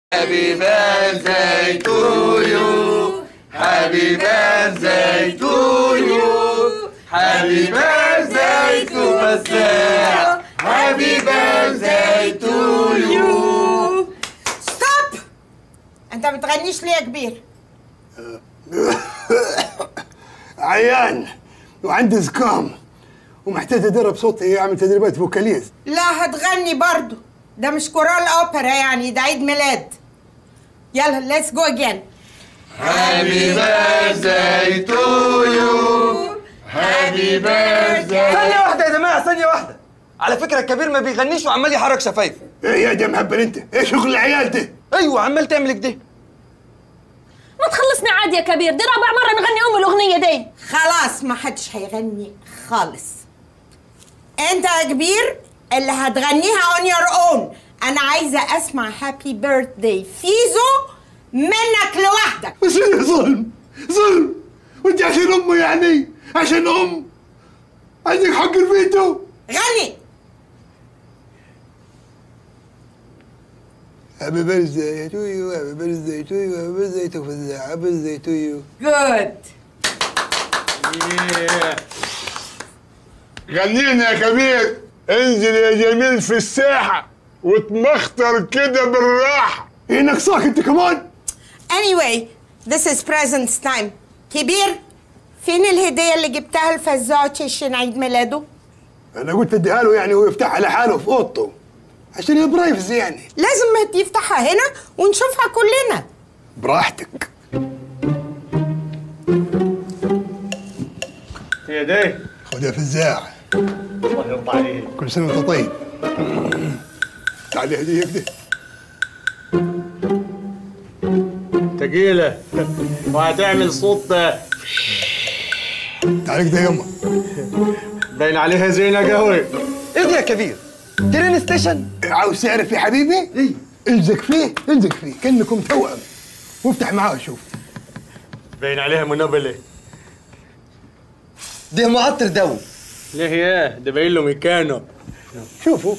Happy birthday to you. Happy birthday to you. Happy birthday to مساء. Happy birthday to you. ستوب انت ما بتغنيش ليه يا كبير عيان وعندي زكام ومحتاج ادرب صوتي اعمل تدريبات فوكاليز لا هتغني برضو ده مش كورال اوبرا يعني ده عيد ميلاد يلا ليتس جو اجين Happy birthday to you. Happy birthday. ثانية واحدة يا جماعة ثانية واحدة على فكرة الكبير ما بيغنيش وعمال يحرك شفايفه ايه يا ده مهبل انت ايه شغل العيال ده ايوه عمال تعمل كده ما تخلصني عادي يا كبير دي رابع مرة نغني أم الأغنية دي خلاص ما حدش هيغني خالص انت يا كبير اللي هتغنيها اون يور اون انا عايزه اسمع هابي بيرثداي فيزو منك لوحدك بس إيه ظلم ظلم وانت عشان امه يعني عشان ام عندك حق الفيتو غني Happy birthday to you, happy birthday to you, happy birthday to you, happy birthday to you. جود غنينا يا كبير انزل يا جميل في الساحة وتمخطر كده بالراحة ايه ناقصاك انت كمان؟ anyway this is presents time كبير فين الهديه اللي جبتها لفزاعتي عشان عيد ميلاده انا قلت اديها له يعني هو يفتحها لحاله في اوضته عشان البرايفسي يعني لازم يفتحها هنا ونشوفها كلنا براحتك يا دي خذها في الزاع الله يرضى عليك كل سنه وانت طيب تعال هديه كده تقيلة وهتعمل صوت تعال كده يما باين عليها زينة قوي ايه ده يا كبير ترين ستيشن عاوز تعرف يا حبيبي؟ اي الزق فيه الزق فيه كانكم توأم وافتح معاه شوف باين عليها منبلة ده معطر دو ليه ياه ده باين له مكانه شوفوا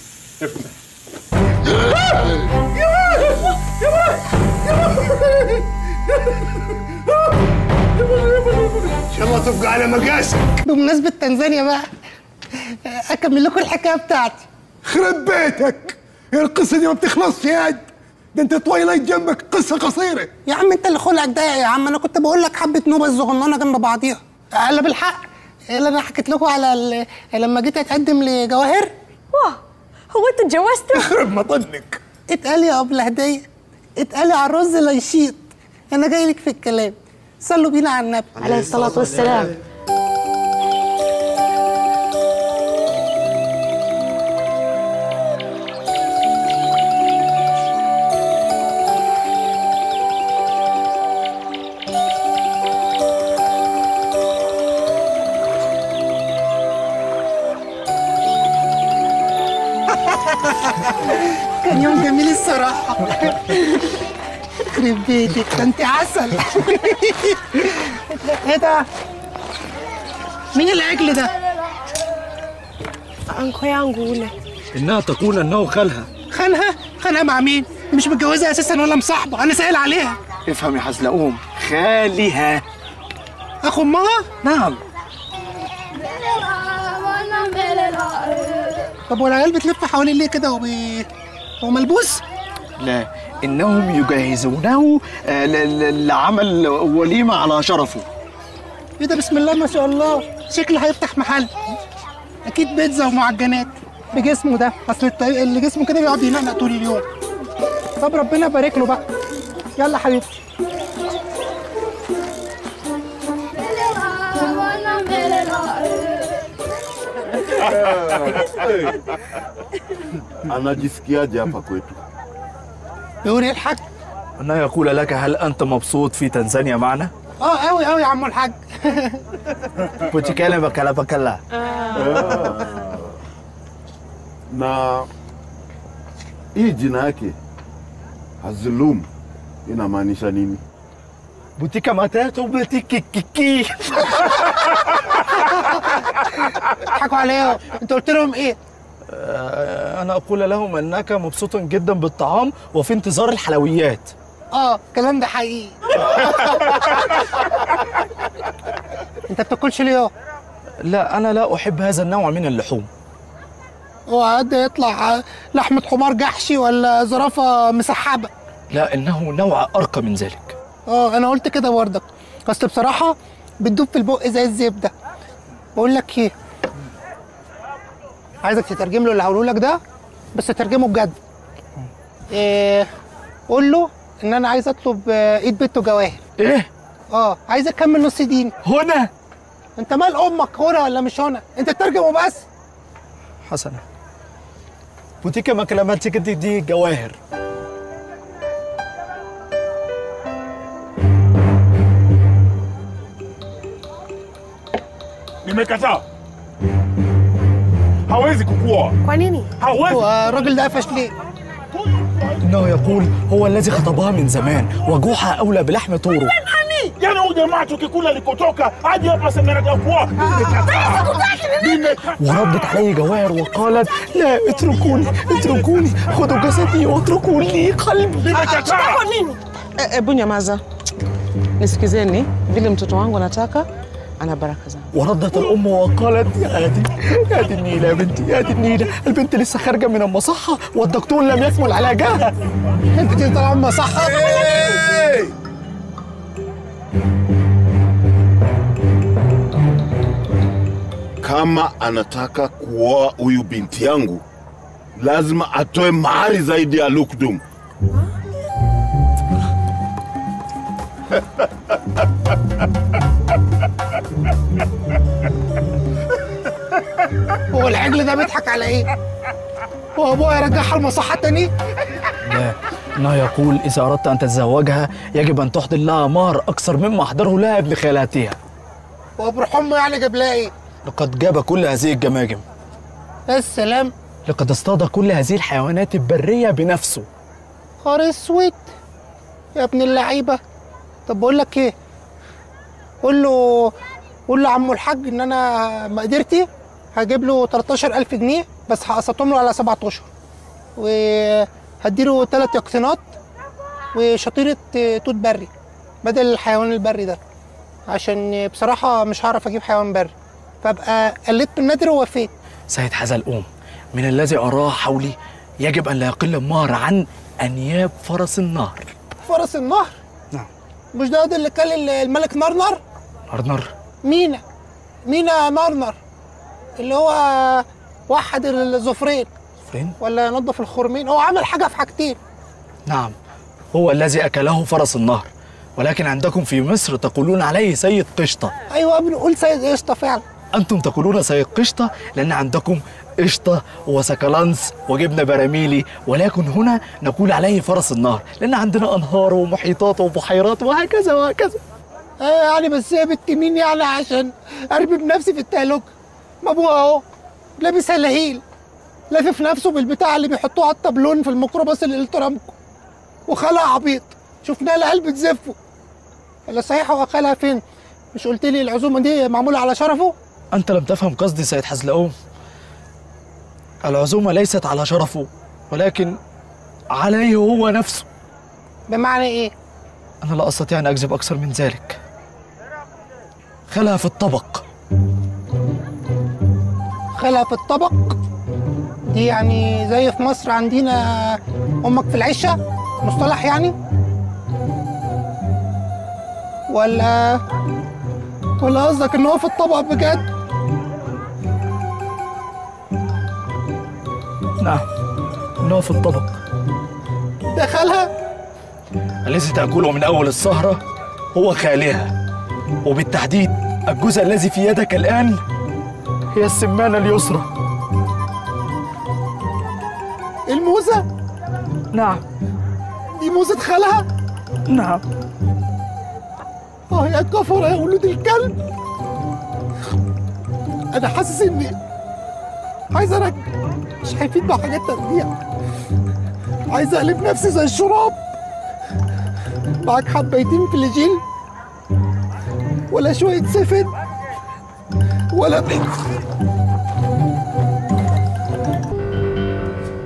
ان شاء الله تبقى على مقاسك بمناسبة تنزانيا بقى أكمل لكم الحكاية بتاعتي خرب بيتك يا القصه دي ما بتخلصش يا عاد ده انت طويلات جنبك قصه قصيره يا عم أنت اللي خلقك ضيق يا عم أنا كنت بقول لك حبة نوبة الصغننة جنب بعضيها ألا بالحق اللي أنا حكيت لكم على ال- لما جيت أتقدم لجواهر واه هو أنت اتجوزت؟ خرب مطنك اتقال يا أبلة هدية اتقال على الرز لا يشيط أنا جاي لك في الكلام صلوا بينا على النبي عليه الصلاة والسلام كان يوم جميل الصراحة يخرب بيتك ده انت عسل ايه ده؟ مين العجل ده؟ انكو يانجونا إنها تقول أنه خالها خانها؟ خانها مع مين؟ دي مش متجوزة أساسا ولا مصاحبة أنا سائل عليها افهم يا حزلقوم خالها أخو أمها؟ نعم طب والعيال بتلف حوالين ليه كده وبي... هو ملبوس؟ لا إنهم يجهزونه آه، ل- ل- لعمل وليمة على شرفه ايه ده بسم الله ما شاء الله شكله هيفتح محل اكيد بيتزا ومعجنات بجسمه ده اصل الت- اللي جسمه كده بيقعد ينقنق طول اليوم طب ربنا يبارك له بقى يلا حبيبتي anajisikiaje hapa kwetu بيقول ايه الحاج أن يقول لك هل أنت مبسوط في تنزانيا معنا؟ اه قوي قوي يا عم الحاج Puchikele bakala bakala. na hii jina yake hazulum inamaanisha nini Butika matatu butiki kiki. اضحكوا عليا انت قلت لهم ايه أنا أقول لهم أنك مبسوط جدا بالطعام وفي انتظار الحلويات اه الكلام ده حقيقي انت بتاكلش ليه لا أنا لا أحب هذا النوع من اللحوم هو قد يطلع لحمة حمار جحشي ولا زرافة مسحبة لا إنه نوع أرقى من ذلك اه انا قلت كده برضك اصل بصراحة بتدوب في البق زي الزبدة بقول لك ايه عايزك تترجم له اللي هقوله لك ده بس ترجمه بجد إيه قول له ان انا عايز اطلب آه، ايد بيت وجواهر إيه؟ اه عايز اكمل نص دين هنا؟ انت مال امك هنا ولا مش هنا انت تترجم وبس حسنا بوتيكا مكلماتك دي دي جواهر Nimekataa. Hawezi kukua. kwa nini Hawezi. هو الراجل ده قفش ليه إنه يقول هو الذي خطبها من زمان وجوحها أولى بلحم طوره Yaani huyu jamaa tukikula alikotoka aje hapa sasa anataka kuoa. Nimekataa. وردت عليه جواهر وقالت لا اتركوني اتركوني خذوا جسدي واتركوا لي قلبي Nimekataa. Hebu nyamaza, nisikizeni. Vile mtoto wangu anataka, ana baraka zangu. وردت الأم وقالت يا دي يا دي النيلة يا بنتي يا دي النيلة البنت لسه خارجة من المصحة والدكتور لم يكمل علاجها انت كده طالعه أما صح kama anataka kuoa huyu binti yangu lazima atoe mahari zaidi ya lukdum. هو العجل ده بيضحك على ايه هو ابويا يرجعها المصحة تاني لا إنه يقول إذا أردت أن تتزوجها يجب أن تحضر لها مهر أكثر مما أحضره لها ابن خالاتها هو ابو حمى يعني جاب لها ايه لقد جاب كل هذه الجماجم يا السلام لقد اصطاد كل هذه الحيوانات البرية بنفسه خار اسود يا ابن اللعيبه طب بقول لك ايه قول له قول له عمو الحاج ان انا مقدرتي هجيب له 13000 جنيه بس هقسطهم له على سبعة اشهر وهديله ثلاث يقطينات وشطيره توت بري بدل الحيوان البري ده عشان بصراحه مش هعرف اجيب حيوان بري فابقى قلت بالنادر ووفيت سيد حزلقوم من الذي أراه حولي يجب أن لا يقل المهر عن أنياب فرس النهر فرس النهر نعم. مش ده اللي كان الملك نرنر نرنر مينا مينا نرنر اللي هو وحد الظفرين فين؟ ولا نظف الخرمين هو عمل حاجه في حاجتين نعم هو الذي أكله فرس النهر ولكن عندكم في مصر تقولون عليه سيد قشطة ايوه بنقول سيد قشطه فعلا أنتم تقولون سيد قشطة لأن عندكم قشطة وسكالانس وجبنة براميلي ولكن هنا نقول عليه فرس النهر لأن عندنا أنهار ومحيطات وبحيرات وهكذا وهكذا ايوه يعني بس هي بنت مين يعني عشان ارمي بنفسي في التهلكه ما ابوها اهو لابس هلاهيل لافف نفسه بالبتاع اللي بيحطوه على الطابلون في الميكروباص اللي الترامكو وخالها عبيط شفناها العيال بتزفه ولا صحيح هو خالها فين مش قلت لي العزومه دي معموله على شرفه أنت لم تفهم قصدي سيد حزلقوم العزومة ليست على شرفه ولكن عليه هو نفسه بمعنى ايه أنا لا أستطيع أن أكذب أكثر من ذلك خلها في الطبق خالها في الطبق دي يعني زي في مصر عندنا امك في العشه مصطلح يعني ولا ولا قصدك ان هو في الطبق بجد نعم إنه في الطبق ده خالها الذي تأكله من أول السهرة هو خالها وبالتحديد الجزء الذي في يدك الآن هي السمانة اليسرى الموزه نعم دي موزه خالها نعم اه يا كفر يا ولود الكلب انا حاسس اني عايز ارجع مش هيفيد مع حاجات ترجيع عايز اقلب نفسي زي الشراب معاك حبيتين فليجيل ولا شوية سفن ولا بيت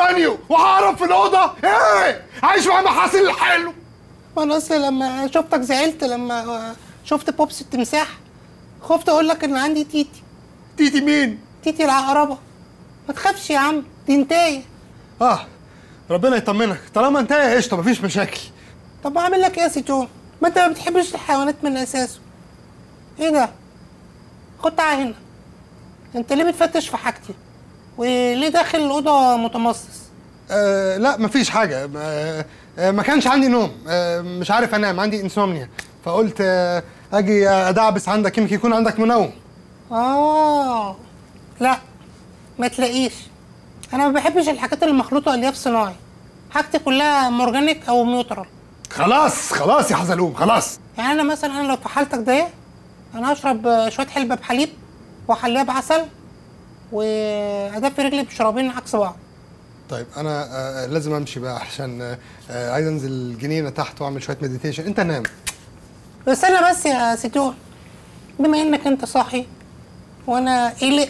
البانيو وهعرف في الاوضه ايه عايش مع محاسن الحلو وانا اصل لما شفتك زعلت لما شفت بوبس التمساح خفت اقول لك ان عندي تيتي تيتي مين تيتي العقربه ما تخافش يا عم دي انتايه اه ربنا يطمنك طالما انت قشطه مفيش مشاكل طب اعمل لك ايه يا سي جون ما انت ما بتحبش الحيوانات من اساسه ايه ده خد تعالى هنا انت ليه بتفتش في حاجتي وليه داخل الاوضه متمصص آه لا مفيش حاجه آه آه ما كانش عندي نوم آه مش عارف انام عندي انسومنيا فقلت آه اجي ادعبس عندك يمكن يكون عندك منوم اه لا ما تلاقيش انا ما بحبش الحاجات اللي مخلوطه الياف صناعي حاجتي كلها مورجانيك او نيوترال خلاص خلاص يا حزلوم خلاص يعني انا مثلا انا لو في حالتك دي انا هشرب شويه حلبه بحليب واحليها بعسل وادفي رجلي بشرابين عكس بعض طيب انا آه لازم امشي بقى عشان آه آه عايز انزل الجنينه تحت واعمل شويه مديتيشن انت نام بس انا بس يا سيتون بما انك انت صاحي وانا قلقت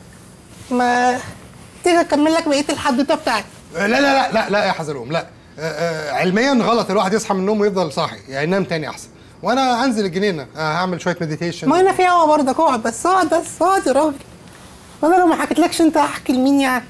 ما تيجي اكمل لك بقيه الحدوته بتاعتي آه لا لا لا لا لا يا حزلوم لا آه آه علميا غلط الواحد يصحى من النوم ويفضل صاحي يعني ينام تاني احسن وانا هنزل الجنينه آه هعمل شويه مديتيشن ما انا في هوا برضك اقعد بس اقعد بس اقعد يا راجل وانا لو ما حكيتلكش انت هحكي لمين يعني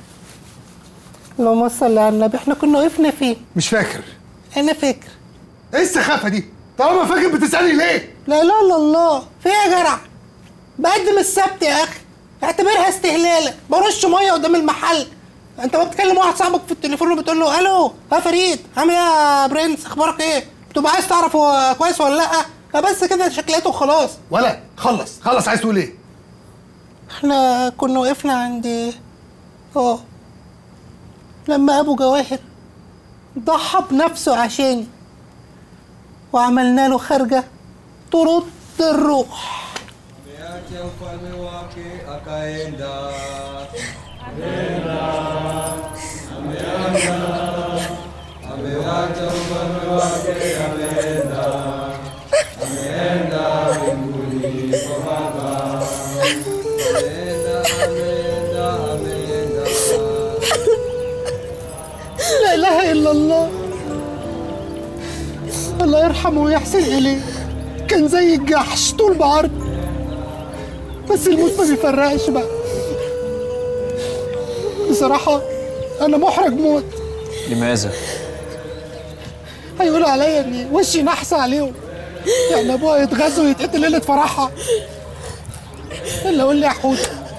اللهم صل على النبي احنا كنا وقفنا فين مش فاكر انا فاكر ايه السخافه دي طالما فاكر بتسالني ليه لا لا لا الله في ايه يا جدع بقدم السبت يا اخي اعتبرها استهلاله برش ميه قدام المحل انت ما بتكلم واحد صاحبك في التليفون وبتقول له الو يا فريد عامل ايه يا برنس اخبارك ايه بتبقى عايز تعرف هو كويس ولا لا لا بس كده شكلته وخلاص ولا خلص خلص عايز تقول ايه احنا كنا وقفنا عند اه لما ابو جواهر ضحى بنفسه عشاني وعملنا له خرجه ترد الروح لا اله الا الله الله يرحمه ويحسن اليه كان زي الجحش طول بعرض بس الموت ما بيفرقش بقى بصراحة أنا محرج موت لماذا؟ هيقولوا عليا إني وشي نحس عليهم يعني أبوها يتغذى ويتقتل ليلة فرحها إلا قول لي يا حوت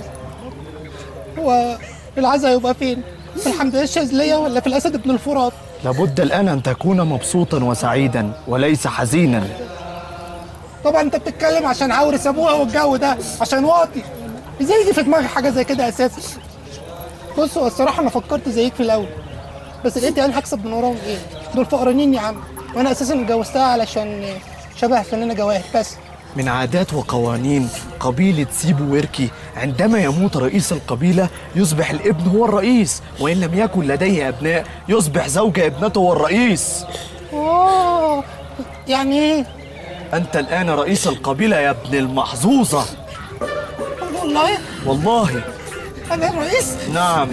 هو العزا هيبقى فين؟ في الحمدية الشاذلية ولا في الأسد بن الفرات؟ لابد الآن أن تكون مبسوطا وسعيدا وليس حزينا طبعا انت بتتكلم عشان عاورس ابوها والجو ده عشان واطي ازاي يجي في دماغي حاجه زي كده اساسا بص هو الصراحه انا فكرت زيك في الاول بس لقيت انا هكسب من وراهم ايه دول فقرانين يا عم وانا اساسا اتجوزتها علشان شبه فنانه جواهر بس من عادات وقوانين قبيلة سيبو ويركي عندما يموت رئيس القبيلة يصبح الابن هو الرئيس وإن لم يكن لديه أبناء يصبح زوج ابنته هو الرئيس اوه يعني ايه أنت الآن رئيس القبيلة يا ابن المحظوظة والله والله انا الرئيس نعم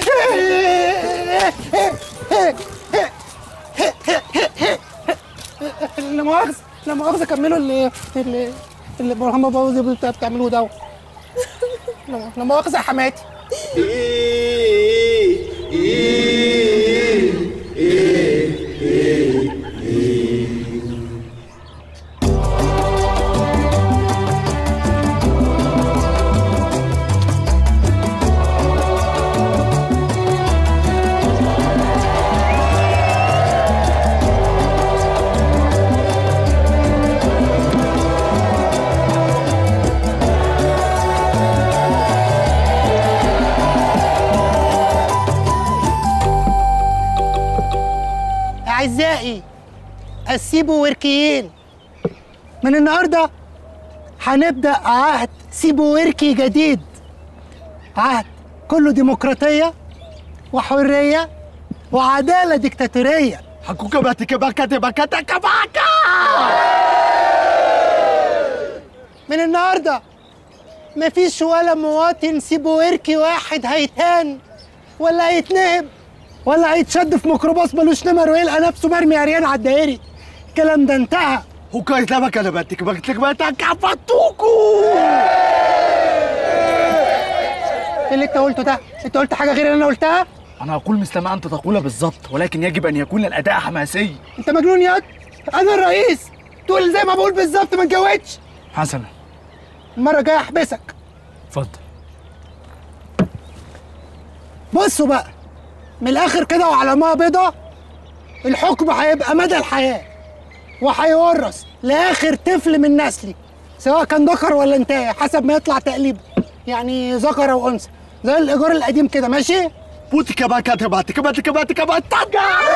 لا مؤاخذة لا مؤاخذة كملوا اللي اللي اللي هم بوظي بتاع- بتعملوه ده لا لا مؤاخذة يا حماتي أعزائي السيبو وركيين من النهاردة هنبدأ عهد سيبو وركي جديد عهد كله ديمقراطية وحرية وعدالة ديكتاتورية حكوكا باتيكا باكا باكا كباكا من النهارده مفيش ولا مواطن سيبويركي واحد هيتهان ولا هيتنهب ولا هيتشد في ميكروباص ملوش نمر ويلقى نفسه مرمي عريان على الدائري الكلام ده انتهى وكويس لما كلمتك قلت لك ما تكفتوكوا ايه اللي انت قلته ده؟ انت قلت حاجه غير اللي انا قلتها؟ انا اقول مثل ما انت تقول بالضبط ولكن يجب ان يكون الاداء حماسي انت مجنون ياض انا الرئيس تقول زي ما بقول بالظبط ما تجودش حسنا المره الجايه احبسك اتفضل بصوا بقى من الاخر كده وعلى ما بيضة الحكم هيبقى مدى الحياه وهيورث لاخر طفل من نسلي سواء كان ذكر ولا انتهى حسب ما يطلع تقليبه يعني ذكر او انثى زي الايجار القديم كده ماشي بوتك باكا تباتك باتك باتك باتك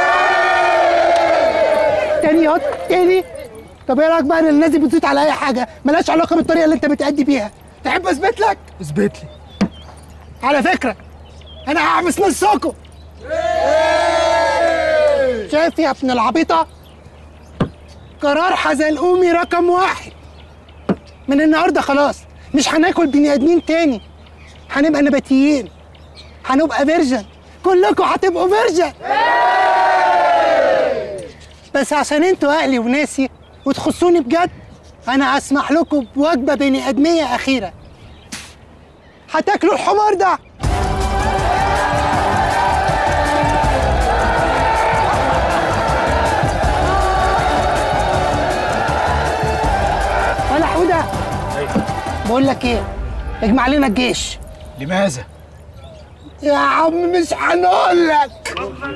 تاني ياض تاني طب ايه رايك بقى ان الناس دي بتزيد على اي حاجه ملهاش علاقه بالطريقه اللي انت بتأدي بيها تحب اثبت لك اثبت لي على فكره انا هحبس نصكم شايف يا ابن العبيطه قرار حزلقومي رقم واحد من النهارده خلاص مش هناكل بني ادمين تاني هنبقى نباتيين هنبقى فيرجن كلكم هتبقوا فيرجن بس عشان انتوا اهلي وناسي وتخصوني بجد انا هسمح لكم بوجبه بني ادميه اخيره هتاكلوا الحمار ده ولا حوده بقول لك ايه اجمع لنا الجيش لماذا يا عم مش هنقول لك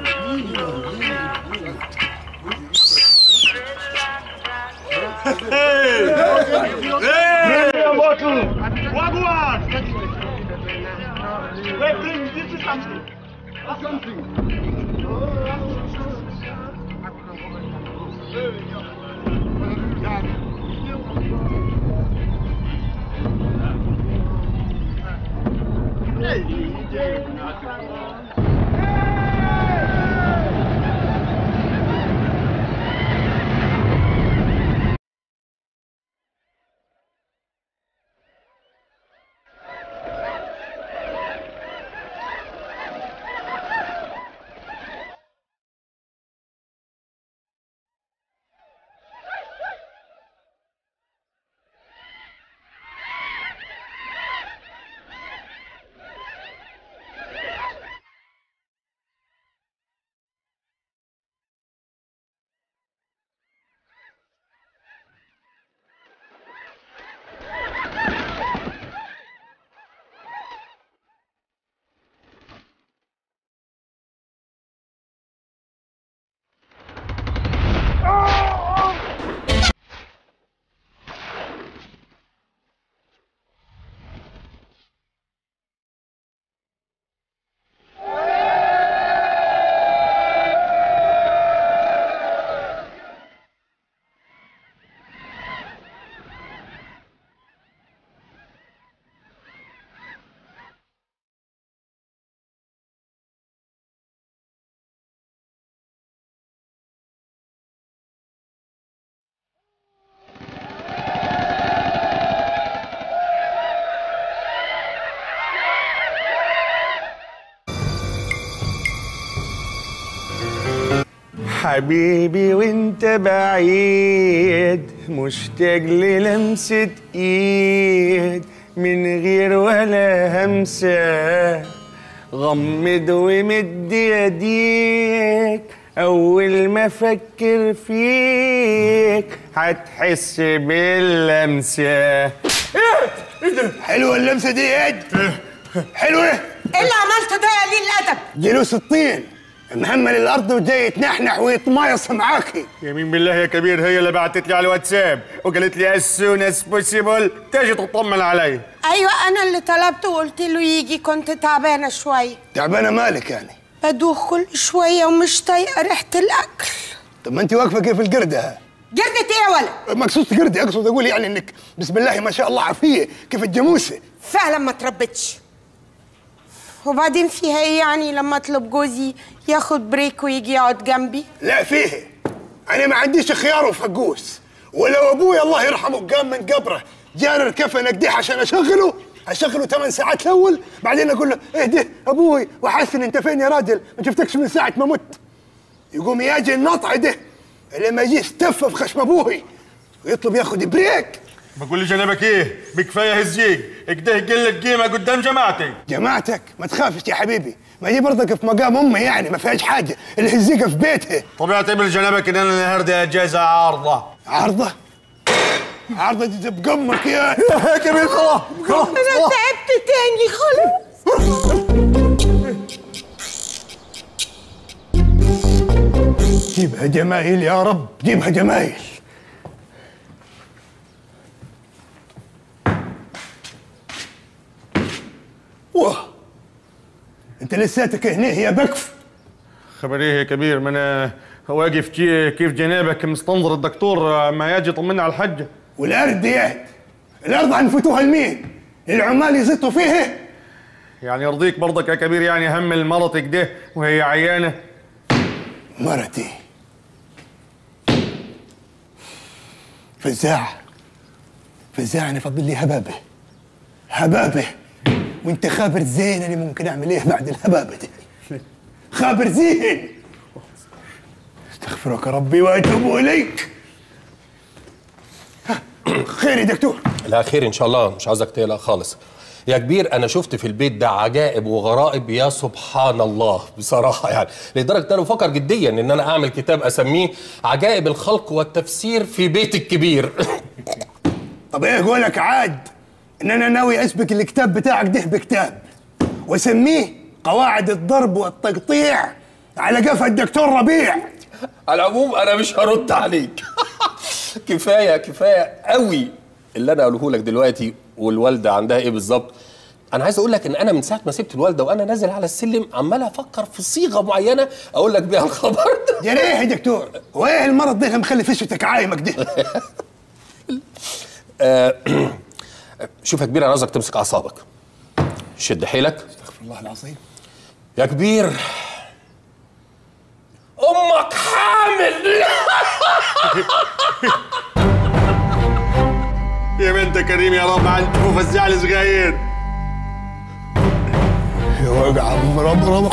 حبيبي وانت بعيد مشتاق للمسة ايد من غير ولا همسة غمض ومد يديك اول ما افكر فيك هتحس باللمسة ايه ده حلوه اللمسه دي يا اد حلوه ايه اللي عملته ده يا قليل الادب جلوس الطين محمل الارض وجاي يتنحنح ويتمايص معاكي يمين بالله يا كبير هي اللي بعتت لي على الواتساب وقالت لي as soon as possible تجي تطمن علي ايوه انا اللي طلبته وقلت له يجي كنت تعبانه شويه تعبانه مالك يعني بدوخ كل شويه ومش طايقه ريحه الاكل طب ما انت واقفه كيف القرده جردة ايه يا ولد مقصود قردة اقصد اقول يعني انك بسم الله ما شاء الله عافيه كيف الجاموسه فعلا ما تربتش وبعدين فيها ايه يعني لما اطلب جوزي ياخد بريك ويجي يقعد جنبي لا فيه انا ما عنديش خيار وفقوس ولو ابوي الله يرحمه قام من قبره جار الكفن اقدح عشان اشغله اشغله ثمان ساعات الاول بعدين اقول له اهدي ابوي وحسن انت فين يا راجل ما شفتكش من ساعه ما مت يقوم يجي النطع ده لما يجي يستف في خشم ابوي ويطلب ياخد بريك بقول لي جنبك ايه بكفايه هزيق اكده قله قيمه قدام جماعتي جماعتك ما تخافش يا حبيبي ما دي برضك في مقام امي يعني ما فيهاش حاجه الهزيقه في بيتها طب اعتبر جنبك ان انا النهارده اجازه عارضه عارضه عارضه دي بقمك يا يا كبير خلاص خلاص انا تعبت تاني خلاص جيبها جمايل يا رب جيبها جمايل واه انت لساتك هنا يا بكف خبر ايه يا كبير ما انا واقف كي- كيف جنابك مستنظر الدكتور ما يجي يطمنا على الحجه والارض ديت الارض هنفتوها لمين؟ العمال يزطوا فيها يعني يرضيك برضك يا كبير يعني هم المرض كده وهي عيانه مرتي فزاع فزاع انا فاضل لي هبابه هبابه وانت خابر زين انا ممكن اعمل ايه بعد الهبابه دي خابر زين استغفرك ربي واتوب اليك ها، خير يا دكتور لا خير ان شاء الله مش عاوزك تقلق خالص يا كبير انا شفت في البيت ده عجائب وغرائب يا سبحان الله بصراحه يعني لدرجه ان انا بفكر جديا ان انا اعمل كتاب اسميه عجائب الخلق والتفسير في بيت الكبير طب ايه قولك عاد ان انا ناوي اسبك الكتاب بتاعك ده بكتاب واسميه قواعد الضرب والتقطيع على قفا الدكتور ربيع على العموم انا مش هرد عليك كفايه كفايه قوي اللي انا اقوله لك دلوقتي والوالده عندها ايه بالظبط انا عايز اقول لك ان انا من ساعه ما سبت الوالده وانا نازل على السلم عمال افكر في صيغه معينه اقول لك بيها الخبر ده يا ليه يا دكتور هو ايه المرض ده اللي مخلي فشتك عايمك ده آه، شوف يا كبير انا عاوزك تمسك اعصابك شد حيلك استغفر الله العظيم يا كبير امك حامل يا بنت كريم يا رب عن فزع صغير يا وجع رب رب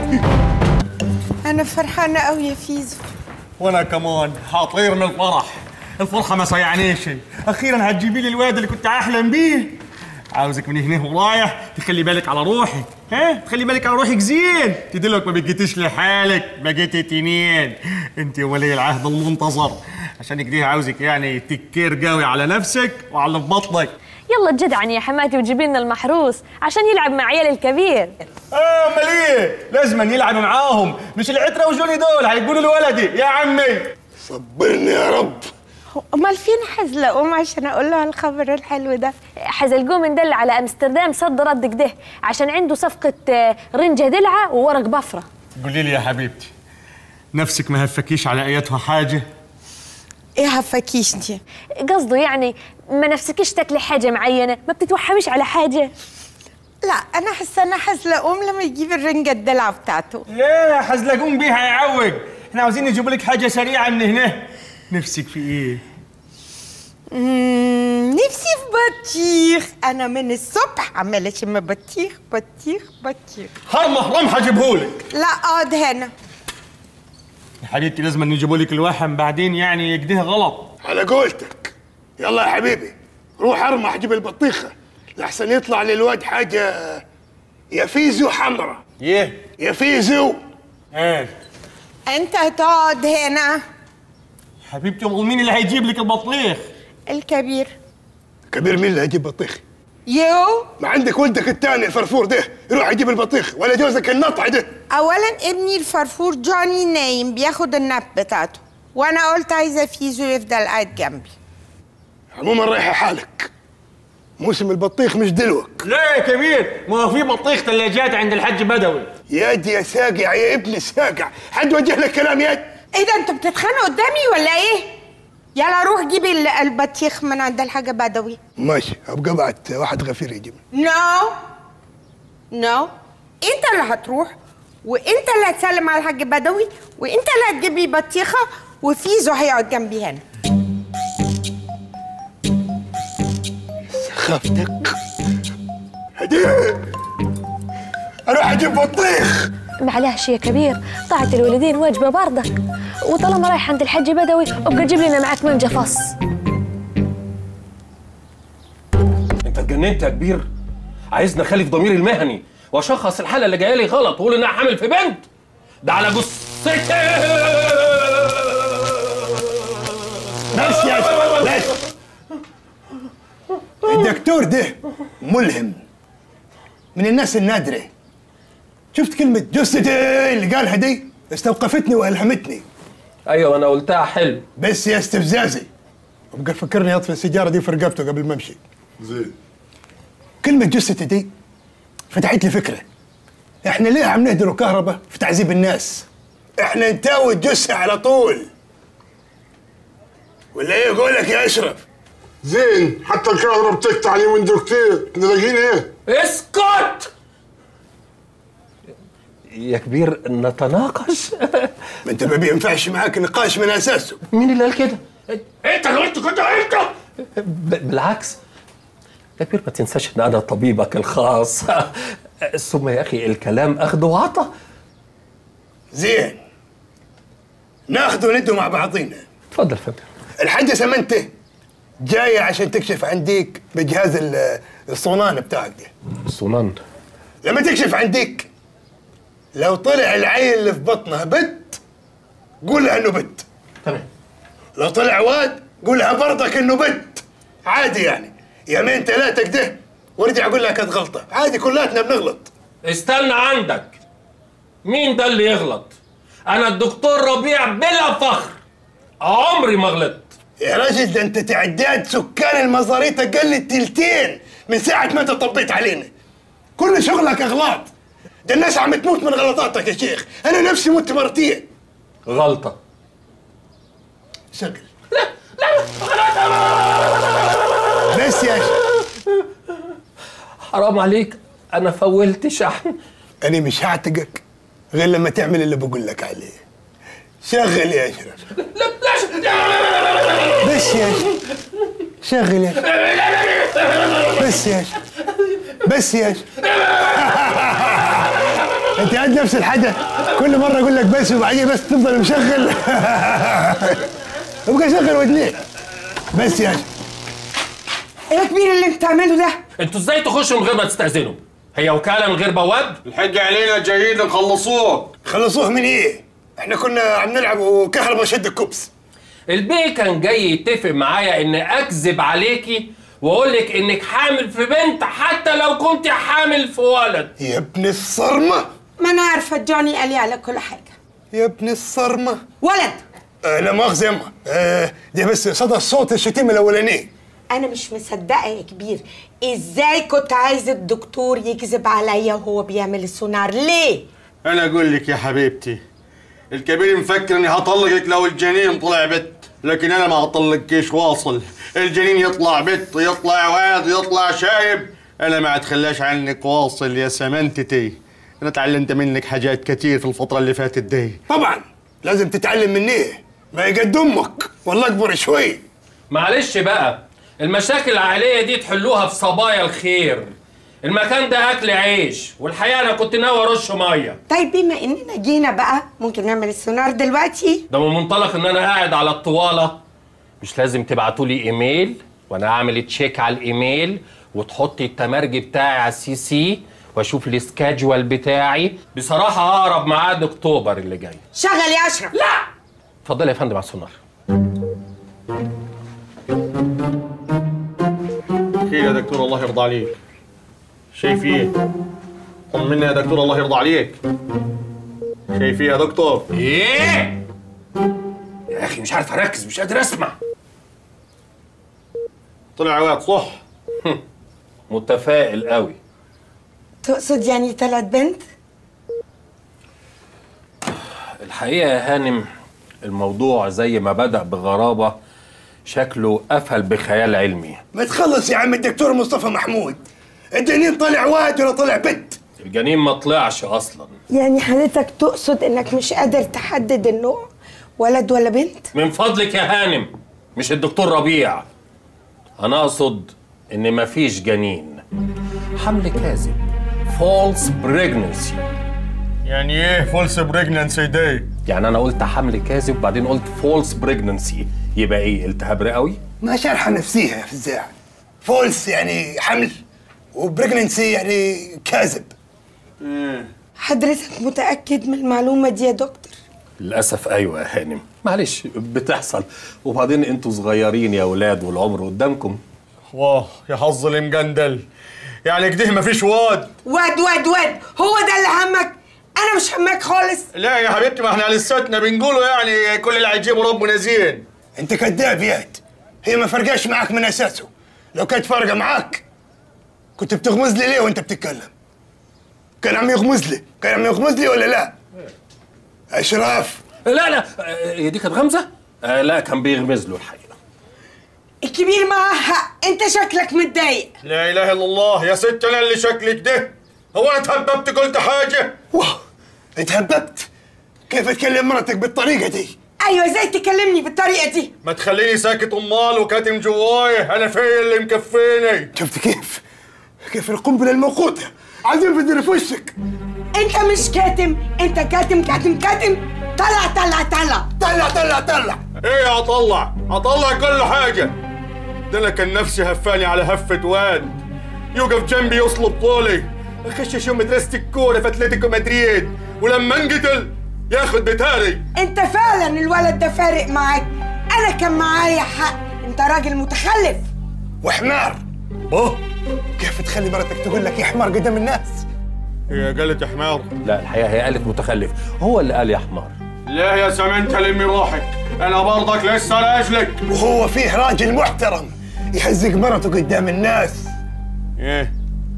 انا فرحانه قوي يا فيزو وانا كمان حاطير من الفرح الفرحه ما صيعنيش اخيرا هتجيبي لي الواد اللي كنت احلم بيه عاوزك من هنا ورايح تخلي بالك على روحك ها تخلي بالك على روحك زين تدلك ما بقيتيش لحالك بقيتي تنين انت ولي العهد المنتظر عشان كده عاوزك يعني تكير قوي على نفسك وعلى اللي في بطنك يلا جدعن يا حماتي وجيبي لنا المحروس عشان يلعب مع عيال الكبير اه امال ايه لازم يلعب معاهم مش العتره وجوني دول هيقولوا لولدي يا عمي صبرني يا رب امال فين حزلقوم عشان اقول له الخبر الحلو ده حزلقوم مدل على امستردام صد رد كده عشان عنده صفقة آه، رنجة دلعة وورق بفرة قولي لي يا حبيبتي نفسك ما هفكيش على ايتها حاجه ايه هفكيش انت قصده يعني ما نفسكيش تاكلي حاجة معينة ما بتتوحمش على حاجة لا انا حاسه انا حزلقوم لما يجيب الرنجه الدلع بتاعته ليه حزلقوم بيها يعوق احنا عاوزين نجيب لك حاجه سريعه من هنا نفسك في ايه مم، نفسي في بطيخ انا من الصبح عماله اشم بطيخ بطيخ بطيخ هرمح رمح اجيبهولك لا اقعد هنا يا حبيبتي لازم نجيبوا لك الوحم بعدين يعني كده غلط على قولتك يلا يا حبيبي روح ارمح جيب البطيخه لحسن يطلع للواد حاجه يا فيزو حمرا ايه يا فيزو ايه انت هتقعد هنا حبيبتي امال مين اللي هيجيب لك البطيخ الكبير كبير مين اللي هيجيب بطيخ يو ما عندك ولدك الثاني الفرفور ده يروح يجيب البطيخ ولا جوزك النطع ده اولا ابني الفرفور جوني نايم بياخد الناب بتاعته وانا قلت عايزه فيزو يفضل قاعد جنبي عموما رايحه حالك موسم البطيخ مش دلوك ليه يا كبير ما هو في بطيخ ثلاجات عند الحاج بدوي ياد يا ساقع يا ابن ساقع حد وجه لك كلام ياد ايه ده انتوا بتتخانقوا قدامي ولا ايه يلا روح جيب ال- البطيخ من عند الحاجه بدوي ماشي ابقى ابعت واحد غفير يجيب نو نو انت اللي هتروح وانت اللي هتسلم على الحاج بدوي وانت اللي هتجيب لي بطيخه وفيزو هيقعد جنبي هنا سخافتك اروح اجيب بطيخ معلش يا كبير طاعة الوالدين واجبة برضك وطالما رايح عند الحاج بدوي ابقى جيب لنا معك منجة فص انت اتجننت يا كبير عايزني اخالف ضميري المهني واشخص الحاله اللي جايه لي غلط واقول انها حامل في بنت ده على جثتي بس يا بس الدكتور ده ملهم من الناس النادرة شفت كلمة جثتي اللي قالها دي استوقفتني والهمتني ايوه انا قلتها حلو بس يا استفزازي ابقى فكرني اطفي السيجارة دي في رقبته قبل ما امشي زين كلمة جثتي دي فتحت لي فكرة احنا ليه عم نهدروا كهرباء في تعذيب الناس احنا نتاوي الجثة على طول ولا ايه يقولك يا اشرف زين حتى الكهرباء بتقطع اليومين دول كتير كنا لاقيين ايه اسكت يا كبير نتناقش ما انت ما بينفعش معاك نقاش من اساسه مين اللي قال كده انت اللي قلت كده انت ب- بالعكس يا كبير ما تنساش ان انا طبيبك الخاص ثم يا اخي الكلام اخذ وعطى زين ناخذ وندوا مع بعضينا اتفضل فندم الحاجة سمنته جاية عشان تكشف عندك بجهاز ال- الصونان بتاعك ده الصونان لما تكشف عندك لو طلع العيل اللي في بطنها بنت قول لها انه بنت تمام لو طلع واد قول لها برضك انه بنت عادي يعني يومين ثلاثة كده وارجع اقول لها كانت غلطة عادي كلاتنا بنغلط استنى عندك مين ده اللي يغلط انا الدكتور ربيع بلا فخر عمري ما غلطت يا راجل ده انت تعداد سكان المزاريطة قل التلتين من ساعة ما انت طبيت علينا كل شغلك اغلاط ده الناس عم تموت من غلطاتك يا شيخ انا نفسي مت مرتين غلطة شغل بس يا شيخ حرام عليك انا فولت شحن انا مش هعتقك غير لما تعمل اللي بقول لك عليه شغل يا اشرف بس يا اشرف شغل يا اشرف بس يا اشرف بس يا اشرف انت قاعد نفس الحاجه كل مره اقول لك بس وبعدين بس تفضل مشغل ابقى شغل ودنيك بس يا اشرف ايه يا كبير اللي انت بتعمله ده انتوا ازاي تخشوا من غير ما تستأذنوا هي وكالة من غير بواب الحج علينا جايين نخلصوه خلصوه من ايه؟ احنا كنا عم نلعب وكهرباء شد الكبس البيه كان جاي يتفق معايا ان اكذب عليكي واقول لك انك حامل في بنت حتى لو كنت حامل في ولد يا ابن الصرمه ما انا عارفه جوني قال لي على كل حاجه يا ابن الصرمه ولد آه لا مؤاخذة يما آه دي بس صدى الصوت الشتيمة الأولانية انا مش مصدقه يا كبير ازاي كنت عايز الدكتور يكذب عليا وهو بيعمل السونار ليه انا اقول لك يا حبيبتي الكبير مفكر اني هطلقك لو الجنين طلع بت لكن انا ما هطلقكيش واصل الجنين يطلع بت يطلع واد يطلع شايب انا ما اتخلاش عنك واصل يا سمنتتي انا تعلمت منك حاجات كتير في الفتره اللي فاتت دي طبعا لازم تتعلم مني ما يقد أمك والله أكبر شوي معلش بقى المشاكل العائلية دي تحلوها في صبايا الخير المكان ده اكل عيش والحقيقة انا كنت ناوي ارش مية طيب بما اننا جينا بقى ممكن نعمل السونار دلوقتي ده من منطلق ان انا قاعد على الطوالة مش لازم تبعتوا لي ايميل وانا اعمل تشيك على الايميل وتحطي التمرج بتاعي على السي سي واشوف السكادجوال بتاعي بصراحة اقرب ميعاد اكتوبر اللي جاي شغل يا اشرف لا اتفضل يا فندم على السونار خير يا دكتور الله يرضى عليك شايف ايه طمنا يا دكتور الله يرضى عليك شايف ايه يا دكتور ايه يا اخي مش عارف اركز مش قادر اسمع طلع واد صح متفائل قوي تقصد يعني طلعت بنت الحقيقة يا هانم الموضوع زي ما بدأ بغرابة شكله قفل بخيال علمي ما تخلص يا عم الدكتور مصطفى محمود الجنين طلع واد ولا طلع بنت الجنين ما طلعش أصلا يعني حضرتك تقصد انك مش قادر تحدد النوع ولد ولا بنت من فضلك يا هانم مش الدكتور ربيع أنا أقصد إن مفيش جنين حمل كاذب فولس بريجنسي يعني ايه فولس بريجنانسي دي يعني انا قلت حمل كاذب بعدين قلت فولس بريجنسي يبقى ايه التهاب رئوي ما شرحة نفسية يا فزاع فولس يعني حمل وبريجننسي يعني كاذب حضرتك متأكد من المعلومة دي يا دكتور؟ للاسف ايوه يا هانم معلش بتحصل وبعدين انتوا صغيرين يا ولاد والعمر قدامكم واه يا حظ المجندل يعني كده مفيش واد واد واد واد هو ده اللي همك انا مش همك خالص لا يا حبيبتي ما احنا لساتنا بنقوله يعني كل اللي هيجيبه ربنا زين انت كذاب ياد هي ما فرقاش معاك من اساسه لو كانت فارقه معاك كنت بتغمز لي ليه وانت بتتكلم كان عم يغمز لي كان عم يغمز لي ولا لا اشراف لا لا آه، هي دي كانت غمزه آه لا كان بيغمز له الحقيقه الكبير معاه حق انت شكلك متضايق لا اله الا الله يا ست انا اللي شكلك ده هو انا اتهببت قلت حاجه واه اتهببت كيف تكلم مرتك بالطريقه دي ايوه ازاي تكلمني بالطريقه دي ما تخليني ساكت امال وكاتم جواي انا فيا اللي مكفيني شفت كيف كيف القنبله الموقوته عايزين بدنا في وشك انت مش كاتم انت كاتم كاتم كاتم طلع طلع طلع طلع طلع طلع ايه اطلع اطلع كل حاجه ده انا كان نفسي هفاني على هفه واد يوقف جنبي يصلب طولي اخش شو مدرسه الكوره في اتلتيكو مدريد ولما انقتل ياخد بتاري انت فعلا الولد ده فارق معاك انا كان معايا حق انت راجل متخلف وحمار اوه كيف تخلي مرتك تقول لك يا حمار قدام الناس هي قالت يا حمار لا الحقيقه هي قالت متخلف هو اللي قال يا حمار لا يا سمنت لمي روحك انا برضك لسه لاجلك وهو فيه راجل محترم يهزق مرته قدام الناس ايه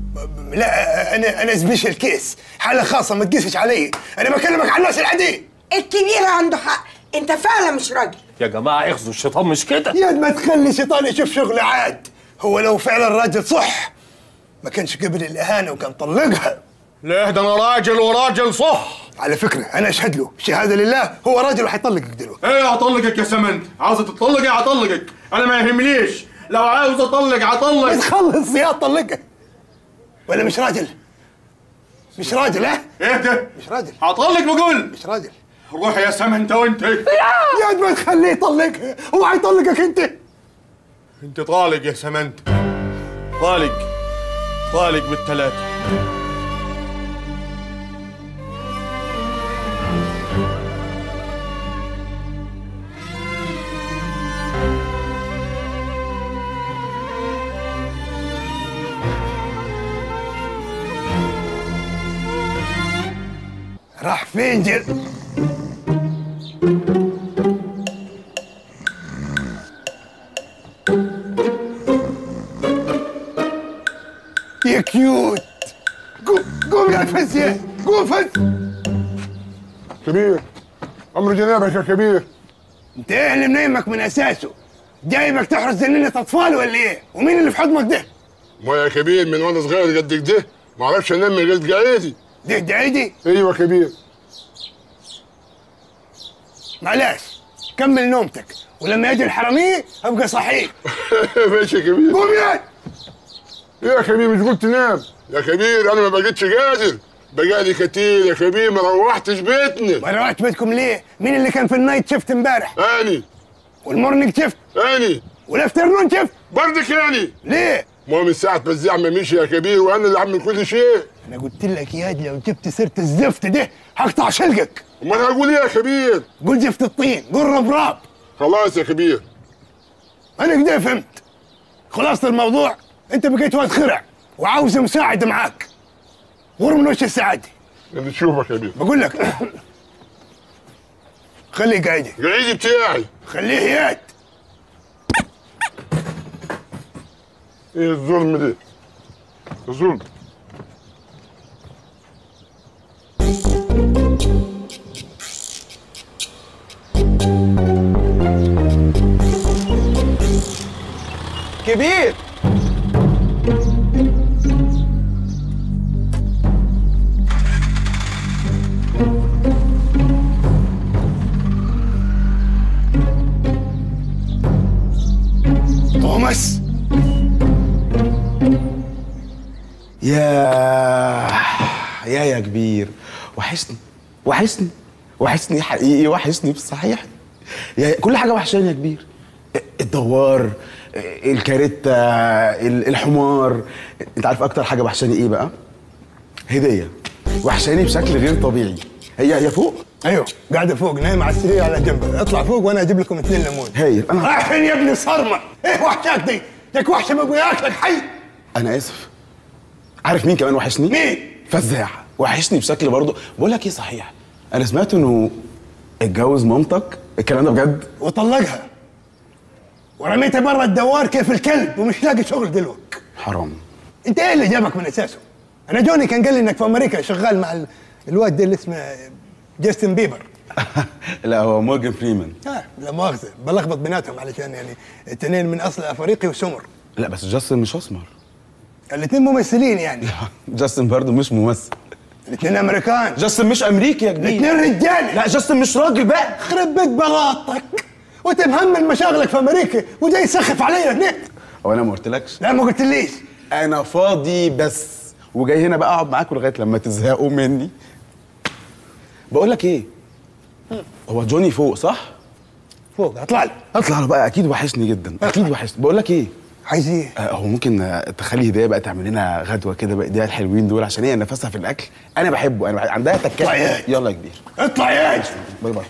لا انا انا سبيشال كيس حاله خاصه ما تقيسش علي انا بكلمك عن الناس العاديين الكبير عنده حق انت فعلا مش راجل يا جماعه اخذوا الشيطان مش كده يا ما تخلي الشيطان يشوف شغله عاد هو لو فعلا راجل صح ما كانش قبل الاهانه وكان طلقها لا ده انا راجل وراجل صح على فكره انا اشهد له شهاده لله هو راجل وحيطلقك دلوقتي ايه هطلقك يا سمنت عاوزه تطلقي هطلقك انا ما يهمنيش لو عاوز اطلق هطلق تخلص يا طلقها ولا مش راجل مش راجل ها ايه ده مش راجل هطلق بقول مش راجل روح يا سمنت وانت يا ما تخليه يطلقها هو حيطلقك انت انت طالق يا سمنت طالق طالق بالثلاثه راح فين جل يا كيوت قوم قوم يا فزية قوم فز كبير امر جنابك يا كبير انت ايه اللي منيمك من اساسه جايبك تحرس جنينة اطفال ولا ايه ومين اللي في حضنك ده ما يا كبير من وانا صغير قد كده ما اعرفش انام من غير قعيدي ده دعيدي ايوه كبير معلش كمل نومتك ولما يجي الحرامية ابقى صحيح ماشي يا كبير قوم يا ايه يا كبير مش قلت نام يا كبير انا ما بقيتش قادر بقالي كتير يا كبير ما روحتش بيتنا ما روحت بيتكم ليه مين اللي كان في النايت شفت امبارح اني والمورنينج شفت اني والافترنون شفت برضك اني ليه ما هو من ساعة ما الزعم مشي يا كبير وانا اللي عامل كل شيء انا قلت لك يا دي لو جبت سيره الزفت ده هقطع شلقك امال هقول ايه يا كبير قول زفت الطين قول ربراب خلاص يا كبير انا كده فهمت خلاصة الموضوع انت بقيت واد خرع وعاوز مساعد معاك غور من وش السعاده اللي تشوفك يا كبير بقول لك خليه قاعد قعيدي بتاعي خليه ياد ايه الظلم ده الظلم كبير توماس يا يا يا كبير وحشني وحشني وحشني حقيقي وحشني بالصحيح يا كل حاجه وحشاني يا كبير الدوار الكاريتا ال- الحمار انت عارف اكتر حاجه وحشاني ايه بقى هديه وحشاني بشكل غير طبيعي هي هي فوق ايوه قاعده فوق نايمه على السرير على جنب اطلع فوق وانا اجيب لكم اثنين ليمون هايل انا رايح فين يا ابني صرمه ايه وحشاك دي لك وحشه ما ياكلك حي انا اسف عارف مين كمان وحشني مين فزاع وحشني بشكل برضه بقول لك ايه صحيح انا سمعت انه اتجوز مامتك الكلام ده بجد وطلقها ورميتها برا الدوار كيف الكلب ومش لاقي شغل دلوقتي حرام انت ايه اللي جابك من اساسه انا جوني كان قال لي انك في امريكا شغال مع ال- الواد ده اللي اسمه جاستن بيبر لا هو مورجان فريمان آه لا مؤاخذه بلخبط بيناتهم علشان يعني الاثنين من اصل افريقي وسمر لا بس جاستن مش اسمر الاثنين ممثلين يعني جاستن برضه مش ممثل الاثنين امريكان جاستن مش امريكي يا كبير الاثنين رجال لا جاستن مش راجل بقى خرب بيت بلاطك وانت مهمل مشاغلك في امريكا وجاي يسخف عليا هناك هو انا ما قلتلكش لا ما قلتليش انا فاضي بس وجاي هنا بقى اقعد معاكم لغايه لما تزهقوا مني بقول لك ايه هو جوني فوق صح فوق اطلع له اطلع له بقى اكيد وحشني جدا اكيد وحشني بقول لك ايه عايز ايه آه هو ممكن آه، تخلي هديه بقى تعمل لنا غدوه كده بايديها الحلوين دول عشان هي نفسها في الاكل انا بحبه انا بحب. عندها اطلع تكات يا يلا يا كبير اطلع يا باي باي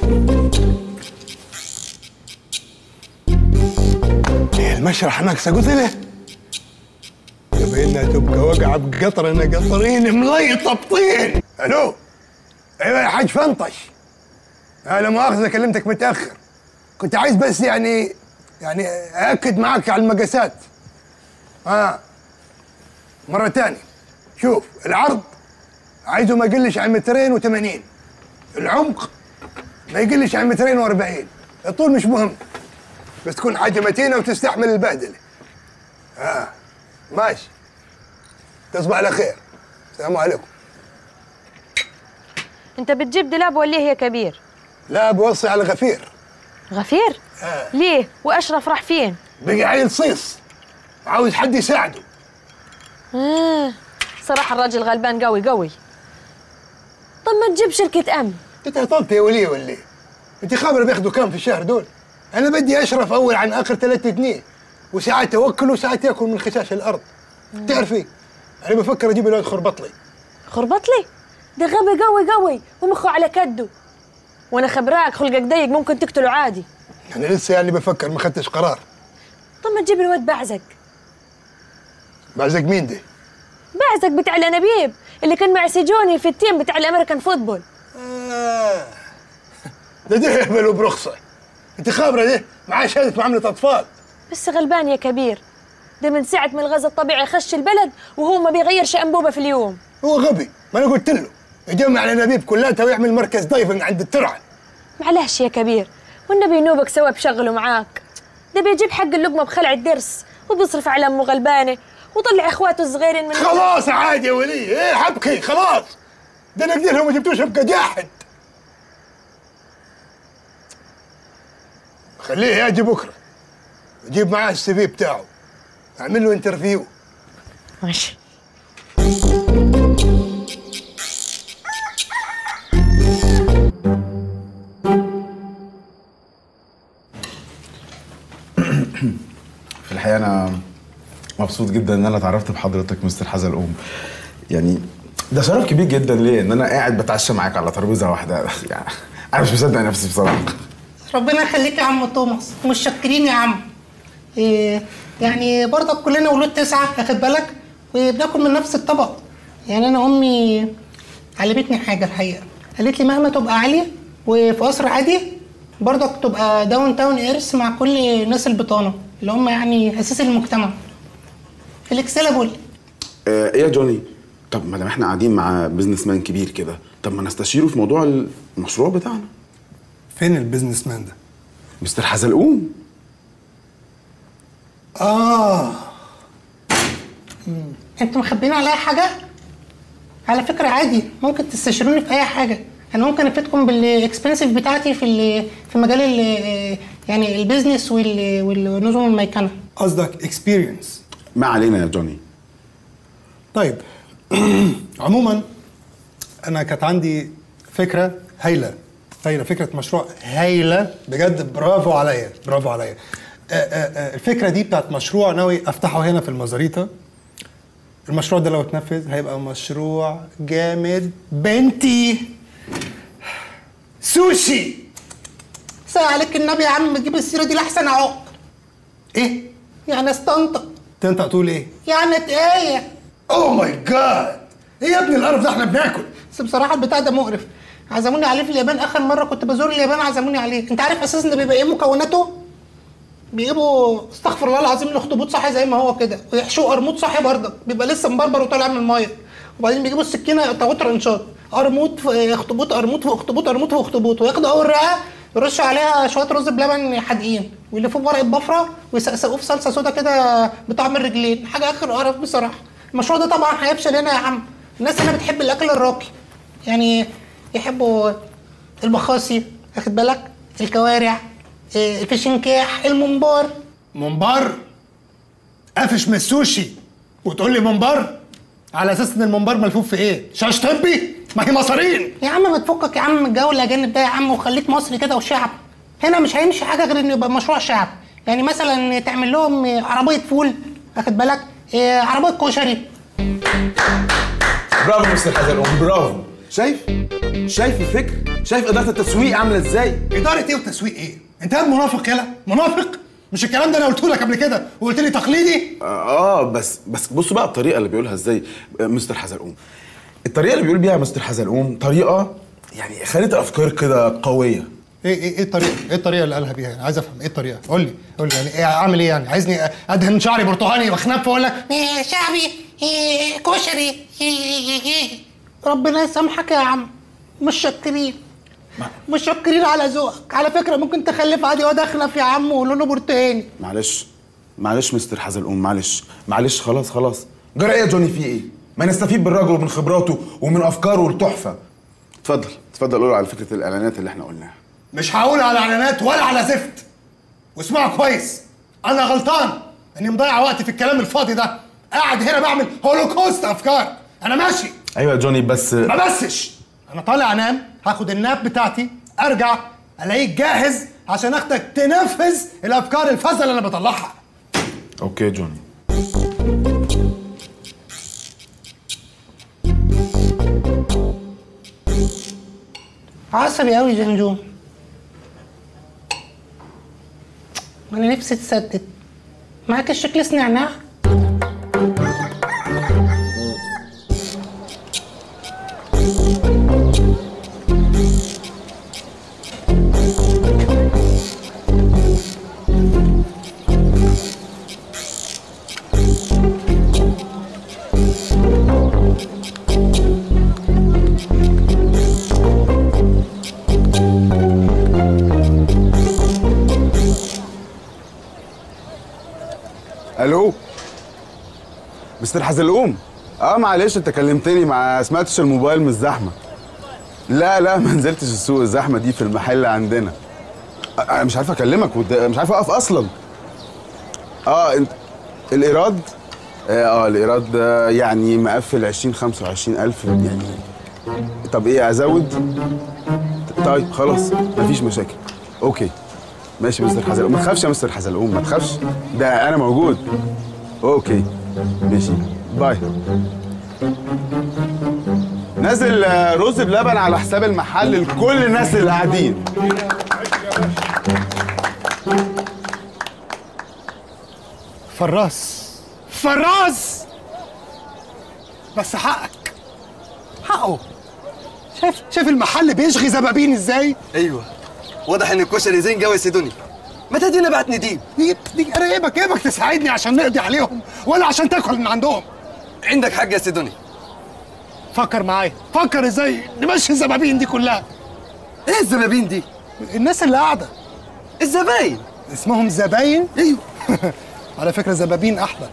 إيه المشرح ناقصه قلت له يبينا تبقى وقعه بقطرنا قطرين مليطه بطين الو ايوه يا حاج فنطش انا مؤاخذه كلمتك متاخر كنت عايز بس يعني يعني ااكد معاك على المقاسات اه مره تانية شوف العرض عايزه ما يقلش عن مترين وثمانين العمق ما يقلش عن مترين واربعين الطول مش مهم بس تكون حاجه متينه وتستحمل البهدله اه ماشي تصبح على خير السلام عليكم انت بتجيب دولاب ولا ايه يا كبير لا بوصي على غفير غفير آه. ليه واشرف راح فين بقي عيل صيص عاوز حد يساعده آه. صراحه الراجل غلبان قوي قوي طب ما تجيب شركه امن انت طلت يا وليه ولا إيه؟ انت خابر بياخدوا كام في الشهر دول انا بدي اشرف اول عن اخر ثلاثة جنيه وساعات اوكل وساعات ياكل من خشاش الارض تعرفي انا بفكر اجيب الواد خربطلي خربط لي ده غبي قوي قوي ومخه على كده وانا خبراك خلقك ضيق ممكن تقتله عادي انا لسه يعني بفكر ما خدتش قرار طب ما تجيب الواد بعزق بعزق مين ده بعزق بتاع الانابيب اللي كان مع سيجوني في التيم بتاع الامريكان فوتبول آه. ده ده يهبل برخصه انت خابره ده معاه شهاده معامله اطفال بس غلبان يا كبير ده من ساعة ما الغاز الطبيعي خش البلد وهو ما بيغيرش أنبوبة في اليوم هو غبي ما انا قلت له يجمع الانابيب كلها ويعمل مركز دايفنج عند الترعه معلش يا كبير والنبي نوبك سوا بشغله معاك ده بيجيب حق اللقمة بخلع الدرس وبيصرف على أمه غلبانة وطلع إخواته الصغيرين من خلاص عادي يا ولي ايه حبكي خلاص ده انا قلت لهم ما جبتوش ابقى جاحد خليه يجي بكره جيب معاه السي في بتاعه اعمل له انترفيو ماشي في الحقيقه انا مبسوط جدا ان انا اتعرفت بحضرتك مستر حزلقوم يعني ده شرف كبير جدا ليا ان انا قاعد بتعشى معاك على ترابيزه واحده يعني انا مش مصدق نفسي بصراحه ربنا يخليك يا عم توماس متشكرين يا عم إيه يعني برضك كلنا ولود تسعة واخد بالك وبناكل من نفس الطبق يعني انا امي علمتني حاجه الحقيقه قالت لي مهما تبقى عاليه وفي قصر عادي برضك تبقى داون تاون ايرس مع كل الناس البطانه اللي هم يعني اساس المجتمع فليكسيلابل آه، ايه يا جوني طب ما دام احنا قاعدين مع بزنس مان كبير كده طب ما نستشيره في موضوع المشروع بتاعنا فين البزنس مان ده مستر حزلقوم اه انتوا مخبيين عليا حاجه على فكره عادي ممكن تستشيروني في اي حاجه انا ممكن افيدكم بالاكسبنسيف بتاعتي في ال- في مجال ال- يعني البيزنس وال- والنظم الميكنه قصدك اكسبيرينس ما علينا يا جوني طيب عموما انا كانت عندي فكره هايله هايله فكره مشروع هايله بجد برافو عليا برافو عليا آه، آه، آه، الفكره دي بتاعت مشروع ناوي افتحه هنا في المزاريطه المشروع ده لو اتنفذ هيبقى مشروع جامد بنتي سوشي ساعة عليك النبي يا عم تجيب السيرة دي لأحسن عقد ايه؟ يعني استنطق تنطق تقول ايه؟ يعني اتقاية اوه ماي جاد ايه يا ابني القرف ده احنا بناكل بس بصراحة البتاع ده مقرف عزموني عليه في اليابان آخر مرة كنت بزور اليابان عزموني عليه أنت عارف أساسا ده بيبقى إيه مكوناته؟ بيجيبوا استغفر الله العظيم الاخطبوط صحي زي ما هو كده ويحشوه قرموط صحي برضك بيبقى لسه مبربر وطالع من الميه وبعدين بيجيبوا السكينه يقطعوه ترنشات قرموط في اخطبوط قرموط في اخطبوط قرموط في اخطبوط وياخدوا اول رقه يرشوا عليها شويه رز بلبن حادقين ويلفوه بورقه بفره ويسقسقوه في صلصه سودا كده بطعم الرجلين حاجه اخر قرف بصراحه المشروع ده طبعا هيفشل هنا يا عم الناس هنا بتحب الاكل الراقي يعني يحبوا المخاصي واخد بالك الكوارع إيه، الفشنكاح الممبار ممبار قافش من السوشي وتقول لي ممبار على اساس ان الممبار ملفوف في ايه شاش طبي ما هي مصارين يا عم ما تفكك يا عم من الجو الاجانب ده يا عم وخليك مصري كده وشعب هنا مش هيمشي حاجه غير انه يبقى مشروع شعب يعني مثلا تعمل لهم عربيه فول واخد بالك إيه، عربيه كشري برافو مستر حزلقوم برافو شايف شايف الفكر شايف اداره التسويق عامله ازاي اداره ايه وتسويق ايه انت قاعد منافق يلا منافق مش الكلام ده انا قلته لك قبل كده وقلت لي تقليدي اه بس بس بصوا بقى الطريقه اللي بيقولها ازاي آه، مستر حزلقوم الطريقه اللي بيقول بيها مستر حزلقوم طريقه يعني خلت الافكار كده قويه ايه ايه ايه الطريقه ايه الطريقه اللي قالها بيها يعني عايز افهم ايه الطريقه قول لي قول لي يعني ايه اعمل ايه يعني عايزني ادهن شعري برتقاني واخنف واقول لك إيه، شعبي إيه، كشري إيه، ربنا يسامحك يا عم مش شاكرين مش شاكرين على ذوقك على فكره ممكن تخلف عادي واد اخنف يا عم ولونه برتقاني معلش معلش مستر حزلقوم معلش معلش خلاص خلاص جرى ايه يا جوني في ايه ما نستفيد بالراجل ومن خبراته ومن افكاره التحفه اتفضل اتفضل قول على فكره الاعلانات اللي احنا قلناها مش هقول على اعلانات ولا على زفت واسمعوا كويس انا غلطان اني مضيع وقتي في الكلام الفاضي ده قاعد هنا بعمل هولوكوست افكار انا ماشي ايوه يا جوني بس ما بسش انا طالع انام هاخد الناب بتاعتي ارجع الاقيك جاهز عشان اخدك تنفذ الافكار الفذه اللي انا بطلعها اوكي يا جوني عصبي قوي جنجون انا نفسي تسدد معاك الشكل نعناع الو مستر حزلقوم اه معلش انت كلمتني ما سمعتش الموبايل من الزحمه لا لا ما نزلتش السوق الزحمه دي في المحل عندنا آه، انا مش عارف اكلمك وده- مش عارف اقف اصلا اه انت الايراد اه آه، الايراد ده يعني مقفل 20 25 الف يعني طب ايه ازود طيب خلاص مفيش مشاكل اوكي ماشي مستر حزلقوم ما تخافش يا مستر حزلقوم ما تخافش ده انا موجود اوكي ماشي باي نازل آه، رز بلبن على حساب المحل لكل الناس اللي قاعدين فراس فراس بس حقك حقه شايف شايف المحل بيشغي زبابين ازاي ايوه واضح ان الكشري زين جو يا سيدوني ما تدينا بعت نديب دي دي انا ايه بك ايه بك تساعدني عشان نقضي عليهم ولا عشان تاكل من عندهم عندك حق يا سيدوني فكر معايا فكر ازاي نمشي الزبابين دي كلها ايه الزبابين دي الناس اللي قاعده الزباين اسمهم زباين ايوه على فكره زبابين احلى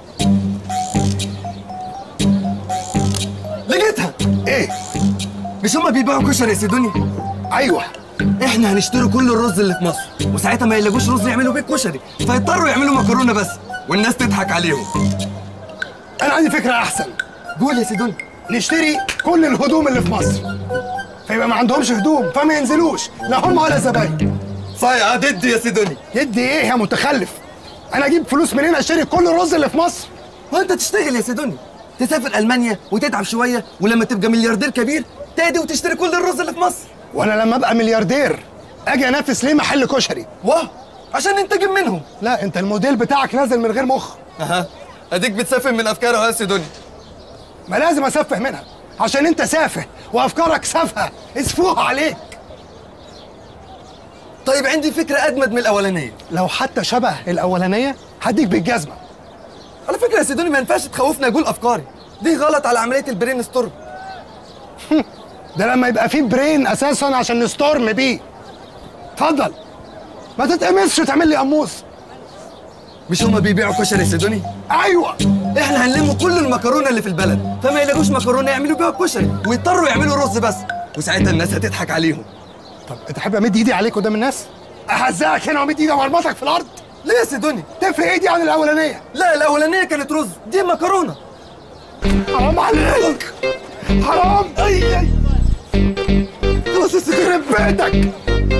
لقيتها ايه مش هما بيبيعوا كشري يا سيدوني ايوه احنا هنشتري كل الرز اللي في مصر وساعتها ما يلاقوش رز يعملوا بيه كشري فيضطروا يعملوا مكرونه بس والناس تضحك عليهم انا عندي فكره احسن قول يا سيدوني نشتري كل الهدوم اللي في مصر فيبقى ما عندهمش هدوم فما ينزلوش لا هم ولا زباين صايعة ضدي يا سيدوني يدي ايه يا متخلف انا اجيب فلوس منين اشتري كل الرز اللي في مصر وانت تشتغل يا سيدوني تسافر المانيا وتتعب شويه ولما تبقى ملياردير كبير تهدي وتشتري كل الرز اللي في مصر وانا لما ابقى ملياردير اجي انافس ليه محل كشري واه عشان ننتجم منهم لا انت الموديل بتاعك نازل من غير مخ اها اديك بتسافر من افكارها يا سيدوني ما لازم اسفه منها عشان انت سافه وافكارك سافهه اسفوها عليك طيب عندي فكره اجمد من الاولانيه لو حتى شبه الاولانيه هديك بالجزمه على فكره يا سيدوني ما ينفعش تخوفني اقول افكاري دي غلط على عمليه البرين ستورم ده لما يبقى فيه برين اساسا عشان نستورم بيه اتفضل ما تتقمصش تعمل لي قموص مش هما بيبيعوا كشري يا سيدوني ايوه احنا هنلم كل المكرونه اللي في البلد فما يلاقوش مكرونه يعملوا بيها كشري ويضطروا يعملوا رز بس وساعتها الناس هتضحك عليهم طب انت تحب امد ايدي عليك قدام الناس اهزقك هنا وامد ايدي واربطك في الارض ليه يا سيدوني تفرق ايدي عن الاولانيه لا الاولانيه كانت رز دي مكرونه حرام عليك حرام اي اي خلاص يخرب بيتك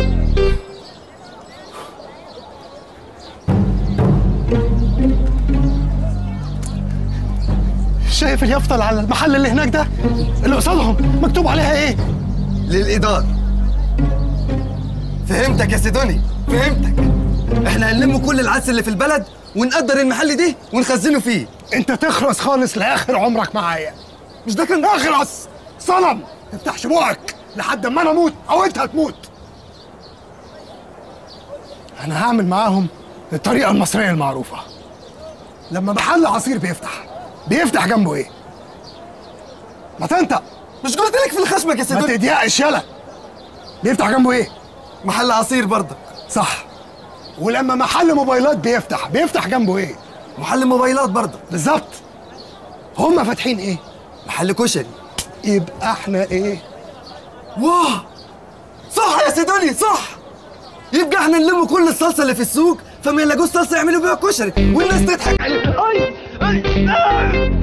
شايف اليافطه اللي على المحل اللي هناك ده اللي قصادهم مكتوب عليها ايه للإدارة فهمتك يا سيدوني فهمتك احنا هنلم كل العدس اللي في البلد ونقدر المحل ده ونخزنه فيه انت تخرس خالص لاخر عمرك معايا مش ده كان اخرس صنم ما تفتحش بقك لحد ما انا اموت او انت هتموت انا هعمل معاهم الطريقه المصريه المعروفه لما محل عصير بيفتح بيفتح جنبه ايه ما تنطق مش قلت لك في الخشمك يا ما سيدوني تضيقش يلا بيفتح جنبه ايه محل عصير برضك صح ولما محل موبايلات بيفتح بيفتح جنبه ايه محل موبايلات برضك بالظبط هم فاتحين ايه محل كشري يبقى احنا ايه واه صح يا سيدوني صح يبقى احنا نلم كل الصلصه اللي في السوق فما يلاقوش صلصه يعملوا بيها كشري والناس تضحك عليهم اي اي آه.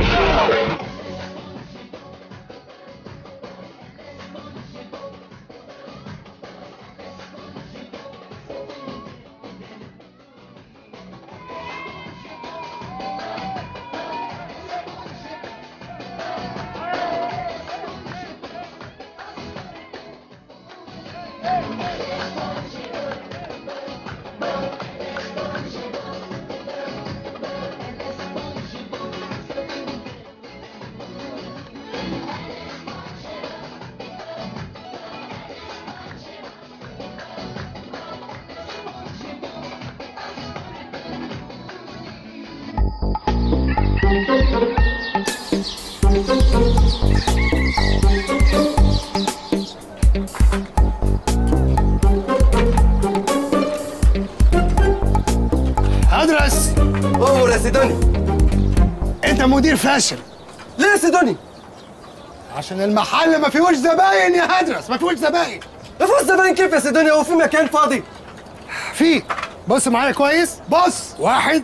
ادرس اوه يا سيدوني انت مدير فاشل ليه يا سيدوني عشان المحل ما فيهوش زباين يا هدرس ما فيهوش زباين فوز زمان كيف يا سيدوني هو في مكان فاضي في بص معايا كويس بص واحد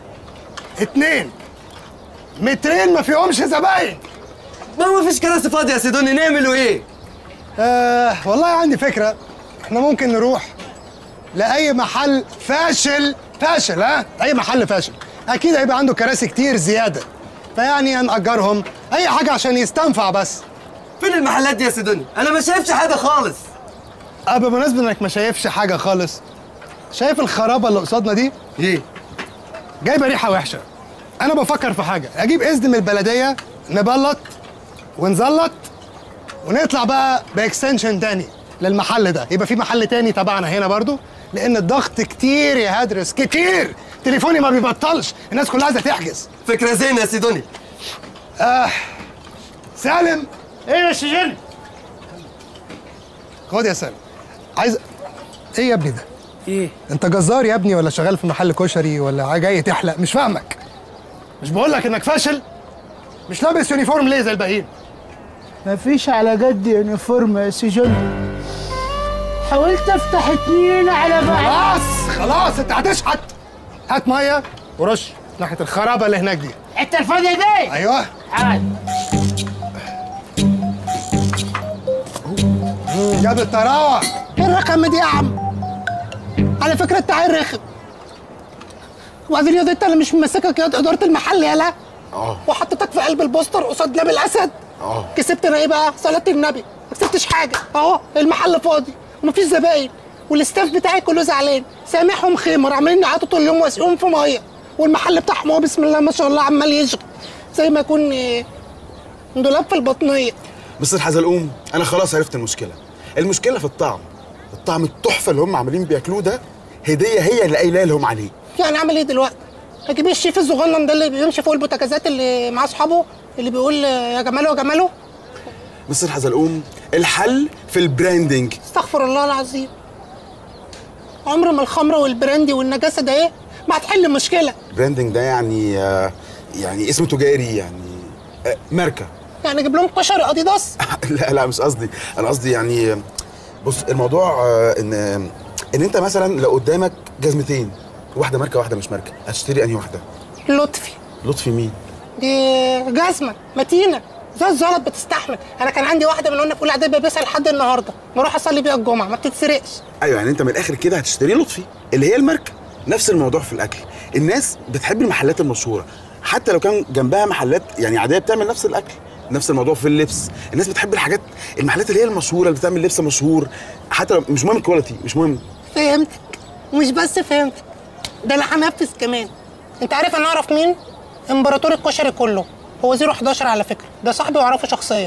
اتنين مترين ما فيهمش زباين ما هو فيش كراسي فاضيه يا سيدوني نعملوا ايه آه والله عندي فكرة احنا ممكن نروح لأي محل فاشل فاشل ها أي محل فاشل أكيد هيبقى عنده كراسي كتير زيادة فيعني نأجرهم أي حاجة عشان يستنفع بس فين المحلات دي يا سيدوني انا ما شايفش حاجه خالص أه بمناسبة إنك ما شايفش حاجة خالص شايف الخرابة اللي قصادنا دي؟ ايه؟ جايبة ريحة وحشة أنا بفكر في حاجة أجيب إذن من البلدية نبلط ونزلط ونطلع بقى باكستنشن تاني للمحل ده يبقى في محل تاني تبعنا هنا برضو لان الضغط كتير يا هدرس كتير تليفوني ما بيبطلش الناس كلها عايزه تحجز فكره زينه يا سيدوني آه سالم ايه يا سجن خد يا سالم عايز ايه يا ابني ده ايه انت جزار يا ابني ولا شغال في محل كشري ولا جاي تحلق مش فاهمك مش بقول لك انك فاشل مش لابس يونيفورم ليه زي الباقيين مفيش على قد يونيفورم يا سجن حاولت افتح اتنين على بعض خلاص خلاص انت هتشحت هات ميه ورش ناحيه الخرابه اللي هناك دي الحته الفاضيه دي ايوه عاد جاب الطراوه ايه الرخامه دي يا عم على فكره انت عيل رخم وبعدين يا انت اللي مش ممسكك يا اداره المحل يالا اه وحطيتك في قلب البوستر قصاد نبي الاسد اه كسبت انا ايه بقى صلاه النبي ما كسبتش حاجه اهو المحل فاضي ومفيش زباين والاستاف بتاعي كله زعلان سامحهم خمر عمالين يعيطوا طول اليوم واسقيهم في ميه والمحل بتاعهم هو بسم الله ما شاء الله عمال يشغل زي ما يكون آه، دولاب في البطنيه مستر حزلقوم انا خلاص عرفت المشكله المشكله في الطعم الطعم التحفه اللي هم عاملين بياكلوه ده هديه هي اللي قايله لهم عليه يعني اعمل ايه دلوقتي؟ اجيب الشيف الصغنن ده اللي بيمشي فوق البوتاجازات اللي معاه اصحابه اللي بيقول آه، يا جماله يا جماله مستر حزلقوم الحل في البراندنج استغفر الله العظيم عمر ما الخمره والبراندي والنجاسه ده ايه؟ ما هتحل المشكله البراندنج ده يعني آه، يعني اسم تجاري يعني آه، ماركه يعني اجيب لهم كشري اديداس لا لا مش قصدي انا قصدي يعني آه، بص الموضوع آه، ان ان انت مثلا لو قدامك جزمتين واحده ماركه واحده مش ماركه هتشتري انهي واحده لطفي لطفي مين دي جزمه متينه زي الزلط بتستحمل انا كان عندي واحده من وانا في اولى اعدادي بلبسها لحد النهارده بروح اصلي بيها الجمعه ما بتتسرقش ايوه يعني انت من الاخر كده هتشتري لطفي اللي هي الماركه نفس الموضوع في الاكل الناس بتحب المحلات المشهوره حتى لو كان جنبها محلات يعني عاديه بتعمل نفس الاكل نفس الموضوع في اللبس الناس بتحب الحاجات المحلات اللي هي المشهوره اللي بتعمل لبس مشهور حتى لو مش مهم الكواليتي مش مهم فهمتك ومش بس فهمتك ده انا هنفذ كمان انت عارف انا اعرف مين امبراطور الكشري كله هو 011 على فكره ده صاحبي واعرفه شخصيا